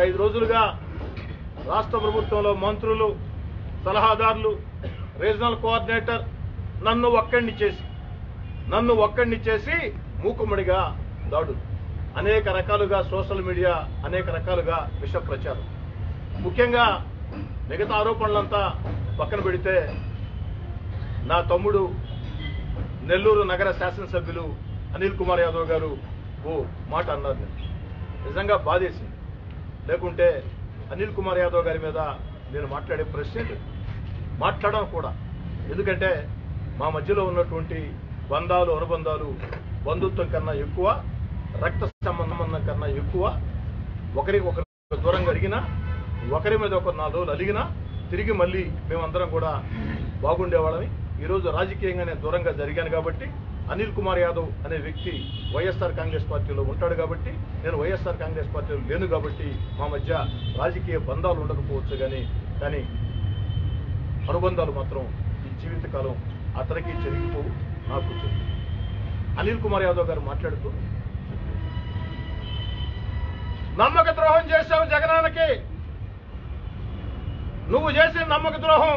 ఐదు రోజులుగా రాష్ట్ర ప్రభుత్వంలో మంత్రులు సలహాదారులు రీజనల్ కోఆర్డినేటర్ నన్ను ఒక్కడిని చేసి నన్ను ఒక్కడిని చేసి మూకుమ్మడిగా దాడులు అనేక రకాలుగా సోషల్ మీడియా అనేక రకాలుగా విష ప్రచారం ముఖ్యంగా మిగతా ఆరోపణలంతా పక్కన పెడితే నా తమ్ముడు నెల్లూరు నగర శాసనసభ్యులు అనిల్ కుమార్ యాదవ్ గారు ఓ మాట అన్నారు నేను. నిజంగా బాధేసింది లేకుంటే అనిల్ కుమార్ యాదవ్ గారి మీద నేను మాట్లాడే ప్రశ్నే లేదు మాట్లాడడం కూడా ఎందుకంటే మా మధ్యలో ఉన్నటువంటి బంధాలు అనుబంధాలు బంధుత్వం కన్నా ఎక్కువ రక్త సంబంధం కన్నా ఎక్కువ ఒకరికి ఒకరు దూరంగా అడిగినా ఒకరి మీద ఒక నాలుగు రోజులు అలిగినా తిరిగి మళ్ళీ మేమందరం కూడా బాగుండేవాళ్ళని ఈరోజు రాజకీయంగా నేను దూరంగా జరిగాను కాబట్టి అనిల్ కుమార్ యాదవ్ అనే వ్యక్తి వైఎస్ఆర్ కాంగ్రెస్ పార్టీలో ఉంటాడు కాబట్టి నేను వైఎస్ఆర్ కాంగ్రెస్ పార్టీలో లేను కాబట్టి మా మధ్య రాజకీయ బంధాలు ఉండకపోవచ్చు కానీ కానీ అనుబంధాలు మాత్రం ఈ జీవితకాలం అతనికి చెరిగిపోవు నాకు చెరిగి అనిల్ కుమార్ యాదవ్ గారు మాట్లాడుతూ నమ్మక ద్రోహం చేశావు జగనానికి నువ్వు చేసిన నమ్మక ద్రోహం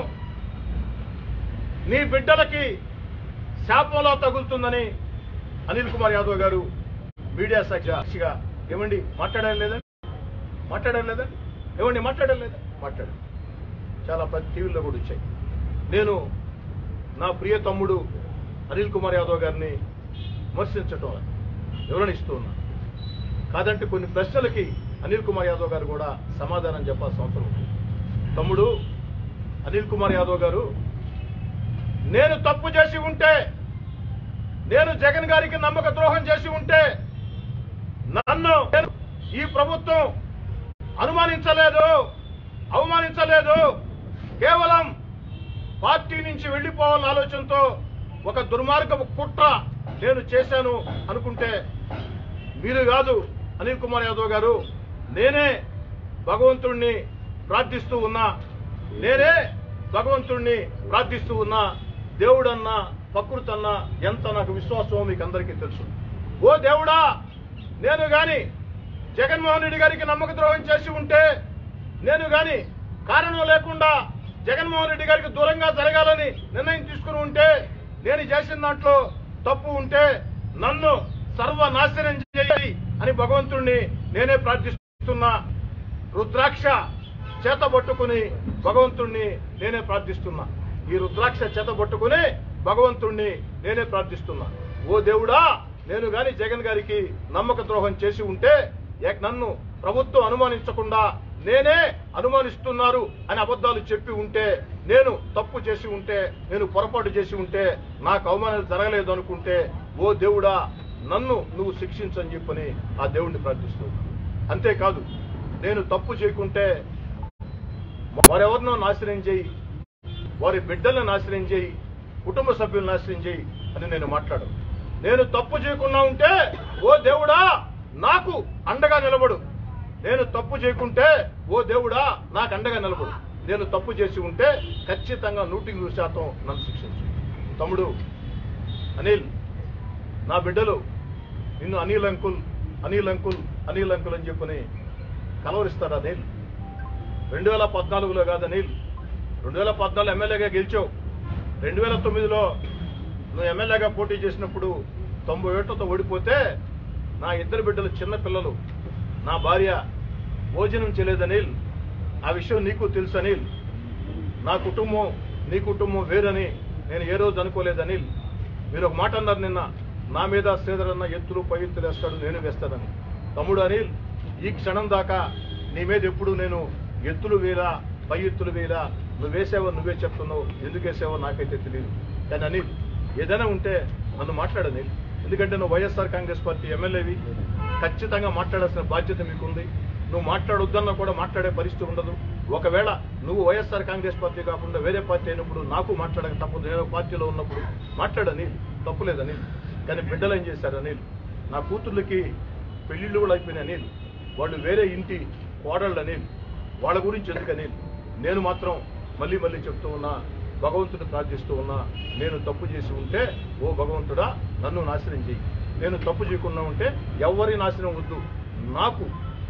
నీ బిడ్డలకి శాపంలో తగులుతుందని అనిల్ కుమార్ యాదవ్ గారు మీడియా సాక్షిగా ఏమండి మాట్లాడారు లేదండి మాట్లాడారు లేదండి ఏమండి మాట్లాడారు లేదా మాట్లాడారు చాలా ప్రతి టీవీలో కూడా వచ్చాయి నేను నా ప్రియ తమ్ముడు అనిల్ కుమార్ యాదవ్ గారిని విమర్శించటం వివరణిస్తూ ఉన్నాను కాదంటే కొన్ని ప్రశ్నలకి అనిల్ కుమార్ యాదవ్ గారు కూడా సమాధానం చెప్పాల్సిన అవసరం ఉంది తమ్ముడు అనిల్ కుమార్ యాదవ్ గారు నేను తప్పు చేసి ఉంటే నేను జగన్ గారికి నమ్మక ద్రోహం చేసి ఉంటే నన్ను నేను ఈ ప్రభుత్వం అనుమానించలేదు అవమానించలేదు కేవలం పార్టీ నుంచి వెళ్లిపోవాలన్న ఆలోచనతో ఒక దుర్మార్గపు కుట్ర నేను చేశాను అనుకుంటే మీరు కాదు అనిల్ కుమార్ యాదవ్ గారు నేనే భగవంతుణ్ణి ప్రార్థిస్తూ ఉన్నా నేనే భగవంతుణ్ణి ప్రార్థిస్తూ ఉన్నా దేవుడన్నా ప్రకృతి అన్నా ఎంత నాకు విశ్వాసమో మీకు అందరికీ తెలుసు ఓ దేవుడా నేను గాని జగన్మోహన్ రెడ్డి గారికి నమ్మక ద్రోహం చేసి ఉంటే నేను గాని కారణం లేకుండా జగన్మోహన్ రెడ్డి గారికి దూరంగా జరగాలని నిర్ణయం తీసుకుని ఉంటే నేను చేసిన దాంట్లో తప్పు ఉంటే నన్ను సర్వనాశనం చేయాలి అని భగవంతుణ్ణి నేనే ప్రార్థిస్తున్నా రుద్రాక్ష చేత పట్టుకుని భగవంతుణ్ణి నేనే ప్రార్థిస్తున్నా ఈ రుద్రాక్ష చేత పట్టుకుని భగవంతుణ్ణి నేనే ప్రార్థిస్తున్నా ఓ దేవుడా నేను గాని జగన్ గారికి నమ్మక ద్రోహం చేసి ఉంటే ఏక్ నన్ను ప్రభుత్వం అనుమానించకుండా నేనే అనుమానిస్తున్నారు అని అబద్ధాలు చెప్పి ఉంటే నేను తప్పు చేసి ఉంటే నేను పొరపాటు చేసి ఉంటే నాకు అవమానాలు జరగలేదు అనుకుంటే ఓ దేవుడా నన్ను నువ్వు శిక్షించని చెప్పని ఆ దేవుణ్ణి ప్రార్థిస్తూ అంతేకాదు నేను తప్పు చేయకుంటే వారెవరినో నాశనం చేయి వారి బిడ్డలను నాశనం చేయి కుటుంబ సభ్యులను నాశనం చేయి అని నేను మాట్లాడను నేను తప్పు చేయకుండా ఉంటే ఓ దేవుడా నాకు అండగా నిలబడు నేను తప్పు చేయకుంటే ఓ దేవుడా నాకు అండగా నిలబడు నేను తప్పు చేసి ఉంటే ఖచ్చితంగా నూటికి నూరు శాతం నన్ను శిక్షించు తమ్ముడు అనిల్ నా బిడ్డలు నిన్ను Anil uncle Anil uncle Anil uncle అని చెప్పని కలవరిస్తాడు అనిల్ రెండు వేల పద్నాలుగులో కాదు అనిల్ రెండు వేల పద్నాలుగు ఎమ్మెల్యేగా గెలిచావు రెండు వేల తొమ్మిదిలో నువ్వు ఎమ్మెల్యేగా పోటీ చేసినప్పుడు తొంభై ఏళ్లతో ఓడిపోతే నా ఇద్దరు బిడ్డలు చిన్న పిల్లలు నా భార్య భోజనం చేయలేదు అనిల్ ఆ విషయం నీకు తెలుసు అనిల్ నా కుటుంబం నీ కుటుంబం వేరని నేను ఏ రోజు అనుకోలేదు అనిల్ మీరు ఒక మాట అన్నారు నిన్న నా మీద శ్రీధర్ అన్న ఎత్తులు పై ఎత్తులు వేస్తాడు నేను వేస్తానని తమ్ముడు అనిల్ ఈ క్షణం దాకా నీ మీద ఎప్పుడు నేను ఎత్తులు వేలా పై ఎత్తులు వేలా నువ్వు వేసావో నువ్వే చెప్తున్నావు ఎందుకు వేసావో నాకైతే తెలియదు కానీ అనిల్ ఏదైనా ఉంటే నన్ను మాట్లాడు అనిల్ ఎందుకంటే నువ్వు వైఎస్ఆర్ కాంగ్రెస్ పార్టీ ఎమ్మెల్యేవి ఖచ్చితంగా మాట్లాడాల్సిన బాధ్యత మీకుంది నువ్వు మాట్లాడొద్దన్నా కూడా మాట్లాడే పరిస్థితి ఉండదు ఒకవేళ నువ్వు వైఎస్ఆర్ కాంగ్రెస్ పార్టీ కాకుండా వేరే పార్టీ అయినప్పుడు నాకు మాట్లాడక తప్పదు నేను పార్టీలో ఉన్నప్పుడు మాట్లాడని తప్పులేదు అనిల్ కానీ బిడ్డలు ఏం చేశారు అనిల్ నా కూతుర్లకి పెళ్లిళ్ళు కూడా అయిపోయినాయి అనిల్ వాళ్ళు వేరే ఇంటి కోడళ్ళు అనిల్ వాళ్ళ గురించి ఎందుకు అనిల్ నేను మాత్రం మళ్ళీ మళ్ళీ చెప్తూ ఉన్నా భగవంతుడు ప్రార్థిస్తూ ఉన్నా నేను తప్పు చేసి ఉంటే ఓ భగవంతుడా నన్ను నాశనం చేయి నేను తప్పు చేయకుండా ఉంటే ఎవరి నాశనం వద్దు నాకు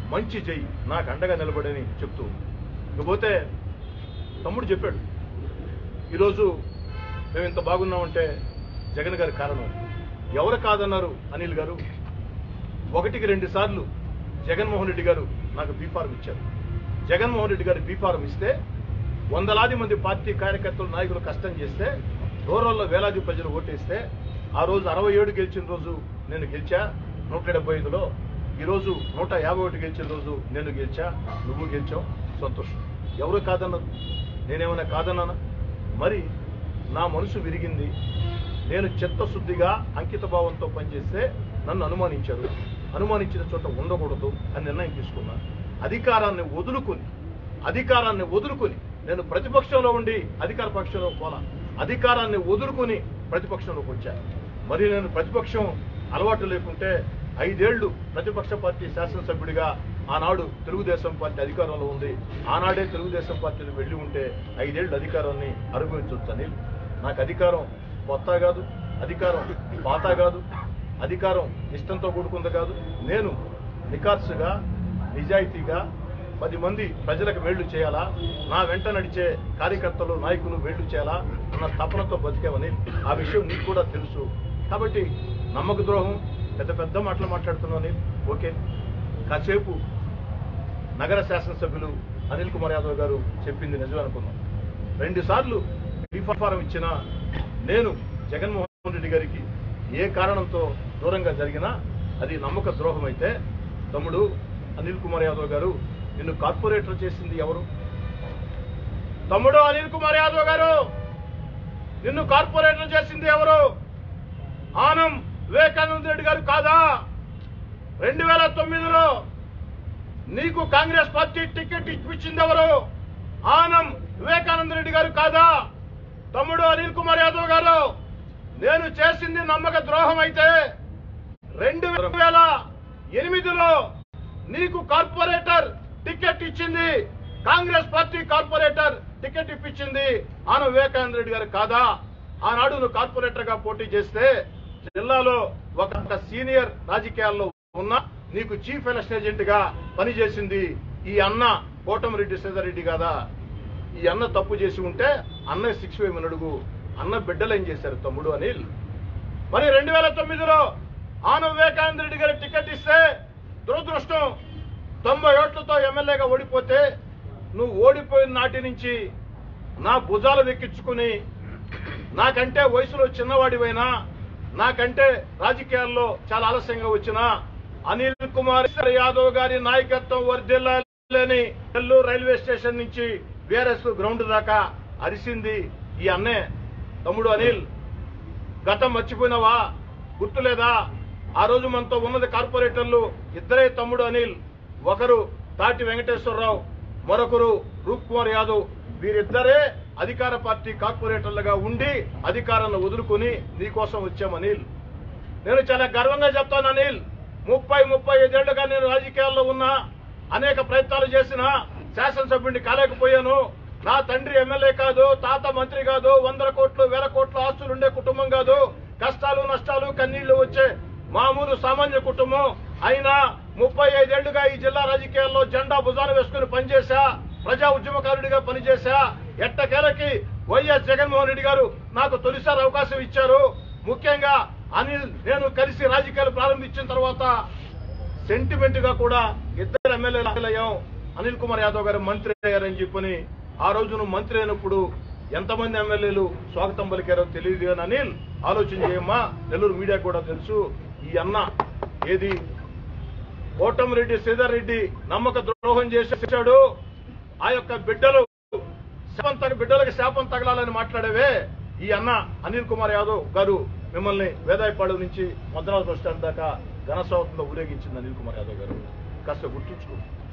మంచి చెయ్యి నాకు అండగా నిలబడని చెప్తూ ఉంది. ఇకపోతే తమ్ముడు చెప్పాడు ఈరోజు మేము ఇంత బాగున్నామంటే జగన్ గారి కారణం ఎవరు కాదన్నారు అనిల్ గారు ఒకటికి రెండు సార్లు జగన్మోహన్ రెడ్డి గారు నాకు బీఫారం ఇచ్చారు జగన్మోహన్ రెడ్డి గారు బీఫారం ఇస్తే వందలాది మంది పార్టీ కార్యకర్తలు నాయకులు కష్టం చేస్తే రూరల్లో వేలాది ప్రజలు ఓటేస్తే ఆ రోజు అరవై ఏడు గెలిచిన రోజు నేను గెలిచా నూట డెబ్బై ఐదులో ఈరోజు నూట యాభై ఒకటి గెలిచిన రోజు నేను గెలిచా నువ్వు గెలిచావు సంతోషం ఎవరు కాదన్నారు నేనేమైనా కాదన్నానా మరి నా మనసు విరిగింది నేను చిత్తశుద్ధిగా అంకిత భావంతో పనిచేస్తే నన్ను అనుమానించారు అనుమానించిన చోట ఉండకూడదు అని నిర్ణయం తీసుకున్నా అధికారాన్ని వదులుకొని అధికారాన్ని వదులుకొని నేను ప్రతిపక్షంలో ఉండి అధికార పక్షంలో పోలా అధికారాన్ని వదులుకొని ప్రతిపక్షంలోకి వచ్చా మరి నేను ప్రతిపక్షం అలవాటు లేకుంటే ఐదేళ్లు ప్రతిపక్ష పార్టీ శాసనసభ్యుడిగా ఆనాడు తెలుగుదేశం పార్టీ అధికారంలో ఉంది ఆనాడే తెలుగుదేశం పార్టీని వెళ్ళి ఉంటే ఐదేళ్లు అధికారాన్ని అనుభవించవచ్చని నాకు అధికారం కొత్త కాదు అధికారం పాత కాదు అధికారం ఇష్టంతో కూడుకుంది కాదు నేను నికార్సుగా నిజాయితీగా పది మంది ప్రజలకు మేళ్లు చేయాలా నా వెంట నడిచే కార్యకర్తలు నాయకులు మేళ్లు చేయాలా అన్న తపనతో బతికేవని ఆ విషయం నీకు కూడా తెలుసు కాబట్టి నమ్మక ద్రోహం పెద్ద పెద్ద మాటలు మాట్లాడుతున్నాను ఓకే కాసేపు నగర శాసనసభ్యులు అనిల్ కుమార్ యాదవ్ గారు చెప్పింది నిజమే అనుకున్నాం రెండు సార్లు బీఫారం ఇచ్చిన నేను జగన్మోహన్ రెడ్డి గారికి ఏ కారణంతో దూరంగా జరిగినా అది నమ్మక ద్రోహం అయితే తమ్ముడు అనిల్ కుమార్ యాదవ్ గారు నిన్ను కార్పొరేటర్ చేసింది ఎవరు తమ్ముడు అనిల్ కుమార్ యాదవ్ గారు నిన్ను కార్పొరేటర్ చేసింది ఎవరు ఆనం వివేకానంద రెడ్డి గారు కాదా రెండు వేల తొమ్మిదిలో నీకు కాంగ్రెస్ పార్టీ టికెట్ ఇప్పించింది ఎవరు ఆనం వివేకానంద రెడ్డి గారు కాదా తమ్ముడు అనిల్ కుమార్ యాదవ్ గారు నేను చేసింది నమ్మక ద్రోహం అయితే రెండు వేల ఎనిమిదిలో నీకు కార్పొరేటర్ టికెట్ ఇచ్చింది కాంగ్రెస్ పార్టీ కార్పొరేటర్ టికెట్ ఇప్పించింది ఆన వివేకానంద రెడ్డి గారు కాదా ఆనాడు నువ్వు కార్పొరేటర్ గా పోటీ చేస్తే జిల్లాలో ఒక సీనియర్ రాజకీయాల్లో ఉన్న నీకు చీఫ్ ఎలక్షన్ ఏజెంట్ గా పనిచేసింది ఈ అన్న కోటమిరెడ్డి శ్రీధర్రెడ్డి కాదా ఈ అన్న తప్పు చేసి ఉంటే అన్న శిక్ష వేయమని అడుగు అన్న బిడ్డలు ఏం చేశారు తమ్ముడు అనిల్ మరి రెండు వేల తొమ్మిదిలో ఆన వివేకానంద రెడ్డి గారి టికెట్ ఇస్తే దురదృష్టం తొంభై ఓట్లతో ఎమ్మెల్యేగా ఓడిపోతే నువ్వు ఓడిపోయిన నాటి నుంచి నా భుజాలు వెక్కించుకుని నాకంటే వయసులో చిన్నవాడివైనా నాకంటే రాజకీయాల్లో చాలా ఆలస్యంగా వచ్చిన అనిల్ కుమార్ యాదవ్ గారి నాయకత్వం వర్ధిల్లాలని నెల్లూరు రైల్వే స్టేషన్ నుంచి బీఆర్ఎస్ గ్రౌండ్ దాకా అరిసింది ఈ అన్నే తమ్ముడు అనిల్ గతం మర్చిపోయినావా గుర్తులేదా ఆ రోజు మనతో ఉన్నది కార్పొరేటర్లు ఇద్దరే తమ్ముడు అనిల్ ఒకరు తాటి వెంకటేశ్వరరావు మరొకరు రూప్ కుమార్ యాదవ్ వీరిద్దరే అధికార పార్టీ కార్పొరేటర్లుగా ఉండి అధికారాన్ని వదులుకుని నీకోసం వచ్చాం అనిల్ నేను చాలా గర్వంగా చెప్తాను అనిల్ ముప్పై ముప్పై ఐదేళ్లుగా నేను రాజకీయాల్లో ఉన్నా అనేక ప్రయత్నాలు చేసిన శాసనసభ్యుడిని కాలేకపోయాను నా తండ్రి ఎమ్మెల్యే కాదు తాత మంత్రి కాదు వందల కోట్లు వేల కోట్ల ఆస్తులు ఉండే కుటుంబం కాదు కష్టాలు నష్టాలు కన్నీళ్లు వచ్చే మామూలు సామాన్య కుటుంబం అయినా ముప్పై ఐదేళ్లుగా ఈ జిల్లా రాజకీయాల్లో జెండా భుజాన వేసుకుని పనిచేశా ప్రజా ఉద్యమకారుడిగా పనిచేశా ఎట్టకేలకి వైఎస్ జగన్మోహన్ రెడ్డి గారు నాకు తొలిసారి అవకాశం ఇచ్చారు ముఖ్యంగా అనిల్ నేను కలిసి రాజకీయాలు ప్రారంభించిన తర్వాత సెంటిమెంట్ గా కూడా ఇద్దరు ఎమ్మెల్యేలు అయ్యాం అనిల్ కుమార్ యాదవ్ గారు మంత్రి అయ్యారని చెప్పని ఆ రోజు నువ్వు మంత్రి అయినప్పుడు ఎంతమంది ఎమ్మెల్యేలు స్వాగతం పలికారో తెలియదు కానీ అనిల్ ఆలోచన చేయమ్మా నెల్లూరు మీడియా కూడా తెలుసు ఈ అన్న ఏది కోటమిరెడ్డి శ్రీధర్ రెడ్డి నమ్మక ద్రోహం చేశాడు ఆ యొక్క బిడ్డలు శాపం తగ బిడ్డలకు శాపం తగలాలని మాట్లాడేవే ఈ అన్న అనిల్ కుమార్ యాదవ్ గారు మిమ్మల్ని వేదాయపాడు నుంచి మద్రాసు బస్ స్టాండ్ దాకా ఘనస్వాగతంలో ఊరేగించింది అనిల్ కుమార్ యాదవ్ గారు కాస్త గుర్తుంచుకో